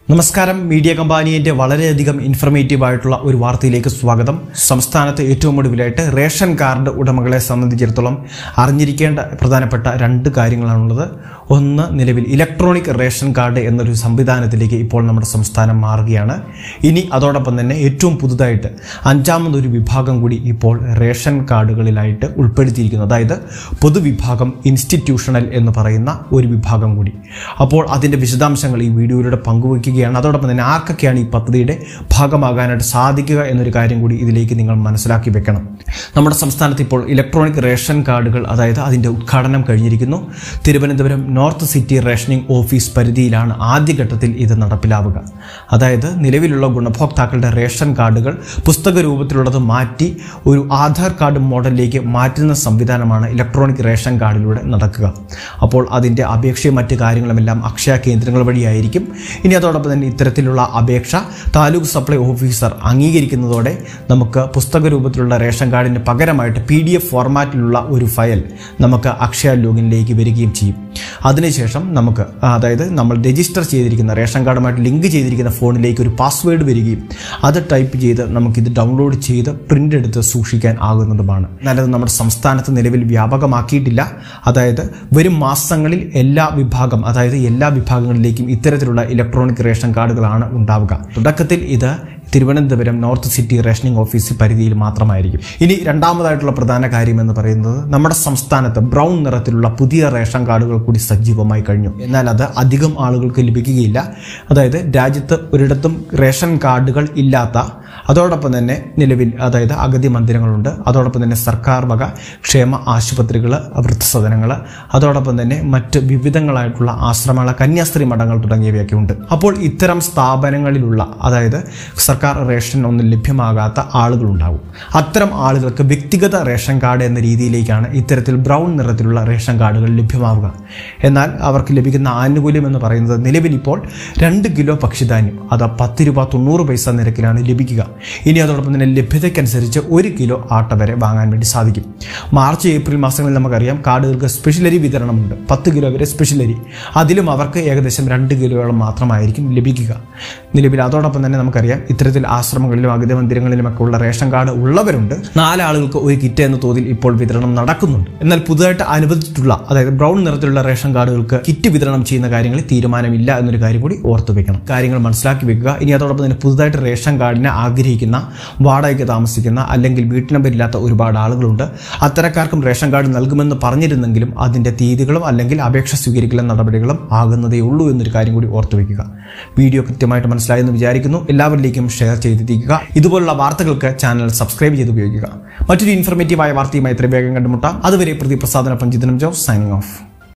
നമസ്കാരം മീഡിയ കമ്പാനിയുടെ വളരെയധികം ഇൻഫർമേറ്റീവ് ആയിട്ടുള്ള ഒരു വാർത്തയിലേക്ക് സ്വാഗതം സംസ്ഥാനത്ത് ഏറ്റവും ഒടുവിലായിട്ട് റേഷൻ കാർഡ് ഉടമകളെ സംബന്ധിച്ചിടത്തോളം അറിഞ്ഞിരിക്കേണ്ട പ്രധാനപ്പെട്ട രണ്ട് കാര്യങ്ങളാണുള്ളത് ഒന്ന് നിലവിൽ ഇലക്ട്രോണിക് റേഷൻ കാർഡ് എന്നൊരു സംവിധാനത്തിലേക്ക് ഇപ്പോൾ നമ്മുടെ സംസ്ഥാനം മാറുകയാണ് ഇനി അതോടൊപ്പം തന്നെ ഏറ്റവും പുതുതായിട്ട് അഞ്ചാമതൊരു വിഭാഗം കൂടി ഇപ്പോൾ റേഷൻ കാർഡുകളിലായിട്ട് ഉൾപ്പെടുത്തിയിരിക്കുന്നു അതായത് പൊതുവിഭാഗം ഇൻസ്റ്റിറ്റ്യൂഷണൽ എന്ന് പറയുന്ന ഒരു വിഭാഗം കൂടി അപ്പോൾ അതിൻ്റെ വിശദാംശങ്ങൾ ഈ വീഡിയോയിലൂടെ പങ്കുവയ്ക്കുകയാണ് അതോടൊപ്പം തന്നെ ആർക്കൊക്കെയാണ് ഈ പദ്ധതിയുടെ ഭാഗമാകാനായിട്ട് സാധിക്കുക എന്നൊരു കാര്യം കൂടി ഇതിലേക്ക് നിങ്ങൾ മനസ്സിലാക്കി വെക്കണം നമ്മുടെ സംസ്ഥാനത്ത് ഇപ്പോൾ ഇലക്ട്രോണിക് റേഷൻ കാർഡുകൾ അതായത് അതിൻ്റെ ഉദ്ഘാടനം കഴിഞ്ഞിരിക്കുന്നു Thiruvananthapuram north city rationing office പരിധിയിലാണ് ആദ്യഘട്ടത്തിൽ ഇത് നടപ്പിലാവുക അതായത് നിലവിലുള്ള ഗുണഭോക്താക്കളുടെ റേഷൻ കാർഡുകൾ പുസ്തക രൂപത്തിലുള്ളത് മാറ്റി ഒരു ആധാർ കാർഡ് മോഡലിലേക്ക് മാറ്റുന്ന സംവിധാനമാണ് ഇലക്ട്രോണിക് റേഷൻ കാർഡിലൂടെ നടക്കുക അപ്പോൾ അതിൻ്റെ അപേക്ഷയും മറ്റ് കാര്യങ്ങളുമെല്ലാം അക്ഷയ കേന്ദ്രങ്ങൾ വഴിയായിരിക്കും ഇനി അതോടൊപ്പം തന്നെ ഇത്തരത്തിലുള്ള അപേക്ഷ താലൂക്ക് സപ്ലൈ ഓഫീസർ അംഗീകരിക്കുന്നതോടെ നമുക്ക് പുസ്തക രൂപത്തിലുള്ള റേഷൻ കാർഡിന് പകരമായിട്ട് പി ഡി എഫ് ഫോർമാറ്റിലുള്ള ഒരു ഫയൽ നമുക്ക് അക്ഷയ ലോഗിനിലേക്ക് വരികയും ചെയ്യും അതിനുശേഷം നമുക്ക് അതായത് നമ്മൾ രജിസ്റ്റർ ചെയ്തിരിക്കുന്ന റേഷൻ കാർഡുമായിട്ട് ലിങ്ക് ചെയ്തിരിക്കുന്ന ഫോണിലേക്ക് ഒരു പാസ്വേഡ് വരികയും അത് ടൈപ്പ് ചെയ്ത് നമുക്കിത് ഡൗൺലോഡ് ചെയ്ത് പ്രിൻ്റ് എടുത്ത് സൂക്ഷിക്കാൻ ആകുന്നതുമാണ് നല്ലത് നമ്മുടെ സംസ്ഥാനത്ത് നിലവിൽ വ്യാപകമാക്കിയിട്ടില്ല അതായത് വരും മാസങ്ങളിൽ എല്ലാ വിഭാഗം അതായത് എല്ലാ വിഭാഗങ്ങളിലേക്കും ഇത്തരത്തിലുള്ള ഇലക്ട്രോണിക് റേഷൻ കാർഡുകളാണ് ഉണ്ടാവുക തുടക്കത്തിൽ ഇത് Thiruvananthapuram north city rationing office പരിധിയിൽ മാത്രമായിരിക്കും ഇനി രണ്ടാമതായിട്ടുള്ള പ്രധാന കാര്യം എന്ന് പറയുന്നത് നമ്മുടെ സംസ്ഥാനത്ത് ബ്രൗൺ നിറത്തിലുള്ള പുതിയ റേഷൻ കാർഡുകൾ കൂടി സജീവമായി കഴിഞ്ഞു എന്നാൽ അത് അധികം ആളുകൾക്ക് ലഭിക്കുകയില്ല അതായത് രാജ്യത്ത് ഒരിടത്തും റേഷൻ കാർഡുകൾ ഇല്ലാത്ത അതോടൊപ്പം തന്നെ നിലവിൽ അതായത് അഗതി മന്ദിരങ്ങളുണ്ട് അതോടൊപ്പം തന്നെ സർക്കാർ വക ക്ഷേമ ആശുപത്രികൾ വൃദ്ധസദനങ്ങൾ അതോടൊപ്പം തന്നെ മറ്റ് വിവിധങ്ങളായിട്ടുള്ള ആശ്രമങ്ങൾ കന്യാസ്ത്രീ മഠങ്ങൾ തുടങ്ങിയവയൊക്കെ ഉണ്ട് അപ്പോൾ ഇത്തരം സ്ഥാപനങ്ങളിലുള്ള അതായത് സർക്കാർ റേഷൻ ഒന്നും ലഭ്യമാകാത്ത ആളുകളുണ്ടാവും അത്തരം ആളുകൾക്ക് വ്യക്തിഗത റേഷൻ കാർഡ് എന്ന രീതിയിലേക്കാണ് ഇത്തരത്തിൽ ബ്രൗൺ നിറത്തിലുള്ള റേഷൻ കാർഡുകൾ ലഭ്യമാവുക എന്നാൽ അവർക്ക് ലഭിക്കുന്ന ആനുകൂല്യം എന്ന് പറയുന്നത് നിലവിൽ ഇപ്പോൾ രണ്ട് കിലോ പക്ഷിധാന്യം അത് പത്ത് രൂപ തൊണ്ണൂറ് പൈസ നിരക്കിലാണ് ലഭിക്കുക ഇനി അതോടൊപ്പം തന്നെ ലഭ്യതയ്ക്കനുസരിച്ച് ഒരു കിലോ ആട്ട വരെ വാങ്ങാൻ വേണ്ടി സാധിക്കും മാർച്ച് ഏപ്രിൽ മാസങ്ങളിൽ നമുക്കറിയാം കാർഡുകൾക്ക് സ്പെഷ്യൽ അരി വിതരണമുണ്ട് പത്ത് കിലോ വരെ സ്പെഷ്യൽ അരി അതിലും അവർക്ക് ഏകദേശം രണ്ട് കിലോയോളം മാത്രമായിരിക്കും ലഭിക്കുക നിലവിൽ അതോടൊപ്പം തന്നെ നമുക്കറിയാം ഇത്തരത്തിൽ ആശ്രമങ്ങളിലും അഗതി മന്ദിരങ്ങളിലുമൊക്കെ ഉള്ള റേഷൻ കാർഡ് ഉള്ളവരുണ്ട് നാലാളുകൾക്ക് ഒരു കിറ്റ് എന്ന തോതിൽ ഇപ്പോൾ വിതരണം നടക്കുന്നുണ്ട് എന്നാൽ പുതുതായിട്ട് അനുവദിച്ചിട്ടുള്ള അതായത് ബ്രൗൺ നിറത്തിലുള്ള റേഷൻ കാർഡുകൾക്ക് കിറ്റ് വിതരണം ചെയ്യുന്ന കാര്യങ്ങളിൽ തീരുമാനമില്ല എന്നൊരു കാര്യം കൂടി ഓർത്തു വെക്കണം കാര്യങ്ങൾ മനസ്സിലാക്കി വെക്കുക ഇനി അതോടൊപ്പം തന്നെ പുതുതായിട്ട് റേഷൻ കാർഡിനെ ആഗ്രഹിക്കുന്ന വാടകയ്ക്ക് താമസിക്കുന്ന അല്ലെങ്കിൽ വീട്ടു നമ്പർ ഇല്ലാത്ത ഒരുപാട് ആളുകളുണ്ട് അത്തരക്കാർക്കും റേഷൻ കാർഡ് നൽകുമെന്ന് പറഞ്ഞിരുന്നെങ്കിലും അതിൻ്റെ തീയതികളും അല്ലെങ്കിൽ അപേക്ഷ സ്വീകരിക്കൽ നടപടികളും ആകുന്നതേ ഉള്ളൂ എന്നൊരു കാര്യം കൂടി ഓർത്തു വെക്കുക വീഡിയോ കൃത്യമായിട്ട് മനസ്സിലായെന്ന് വിചാരിക്കുന്നു എല്ലാവരിലേക്കും ഷെയർ ചെയ്തെത്തിക്കുക ഇതുപോലുള്ള വാർത്തകൾക്ക് ചാനൽ സബ്സ്ക്രൈബ് ചെയ്ത് ഉപയോഗിക്കുക മറ്റൊരു ഇൻഫർമേറ്റീവായ വാർത്തയുമായി ഇത്ര വേഗം കണ്ടുമുട്ടാം അതുവരെ പ്രതിപ്രസാദനൊപ്പം ജിതനം ജോസ് സൈനിങ് ഓഫ്